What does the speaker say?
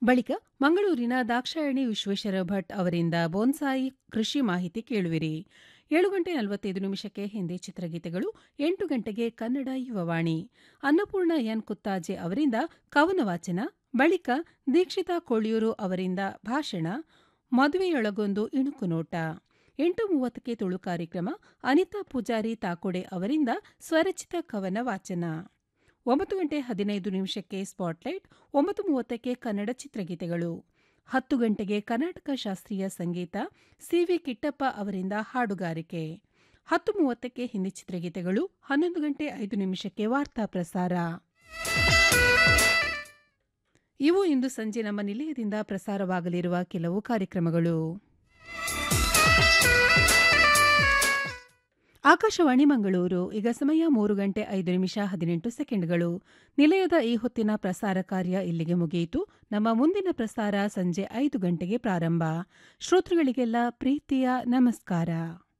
ಬಳಿಕ ಮಂಗಳೂರಿನ ದಾಕ್ಷಾಯಣಿ ವಿಶ್ವೇಶ್ವರ ಭಟ್ ಅವರಿಂದ ಬೋನ್ಸಾಯಿ ಕೃಷಿ ಮಾಹಿತಿ ಕೇಳುವಿರಿ ಏಳು ಗಂಟೆ ನಲವತ್ತೈದು ನಿಮಿಷಕ್ಕೆ ಹಿಂದಿ ಚಿತ್ರಗೀತೆಗಳು ಎಂಟು ಗಂಟೆಗೆ ಕನ್ನಡ ಯುವವಾಣಿ ಅನ್ನಪೂರ್ಣ ಎನ್ ಕುತ್ತಾಜೆ ಅವರಿಂದ ಕವನ ವಾಚನ ಬಳಿಕ ದೀಕ್ಷಿತಾ ಕೋಳಿಯೂರು ಅವರಿಂದ ಭಾಷಣ ಮದುವೆಯೊಳಗೊಂದು ಇಣುಕು ನೋಟ ಎಂಟು ಮೂವತ್ತಕ್ಕೆ ತುಳು ಕಾರ್ಯಕ್ರಮ ಅನಿತಾ ಪೂಜಾರಿ ತಾಕೋಡೆ ಅವರಿಂದ ಸ್ವರಚಿತ ಕವನ ವಾಚನ ಒಂಬತ್ತು ಗಂಟೆ ಹದಿನೈದು ನಿಮಿಷಕ್ಕೆ ಸ್ಪಾಟ್ಲೈಟ್ ಒಂಬತ್ತು ಮೂವತ್ತಕ್ಕೆ ಕನ್ನಡ ಚಿತ್ರಗೀತೆಗಳು ಹತ್ತು ಗಂಟೆಗೆ ಕರ್ನಾಟಕ ಶಾಸ್ತ್ರೀಯ ಸಂಗೀತ ಸಿವಿ ಕಿಟ್ಟಪ್ಪ ಅವರಿಂದ ಹಾಡುಗಾರಿಕೆ ಹತ್ತು ಮೂವತ್ತಕ್ಕೆ ಹಿಂದಿ ಚಿತ್ರಗೀತೆಗಳು ಹನ್ನೊಂದು ಗಂಟೆ ಐದು ನಿಮಿಷಕ್ಕೆ ವಾರ್ತಾ ಪ್ರಸಾರ ಇವು ಇಂದು ಸಂಜೆ ನಮ್ಮ ನಿಲಯದಿಂದ ಪ್ರಸಾರವಾಗಲಿರುವ ಕೆಲವು ಕಾರ್ಯಕ್ರಮಗಳು ಆಕಾಶವಾಣಿ ಮಂಗಳೂರು ಈಗ ಸಮಯ ಮೂರು ಗಂಟೆ ಐದು ನಿಮಿಷ ಹದಿನೆಂಟು ಸೆಕೆಂಡ್ಗಳು ನಿಲಯದ ಈ ಹೊತ್ತಿನ ಪ್ರಸಾರ ಕಾರ್ಯ ಇಲ್ಲಿಗೆ ಮುಗಿಯಿತು ನಮ್ಮ ಮುಂದಿನ ಪ್ರಸಾರ ಸಂಜೆ ಐದು ಗಂಟೆಗೆ ಪ್ರಾರಂಭ ಶ್ರೋತೃಗಳಿಗೆಲ್ಲ ಪ್ರೀತಿಯ ನಮಸ್ಕಾರ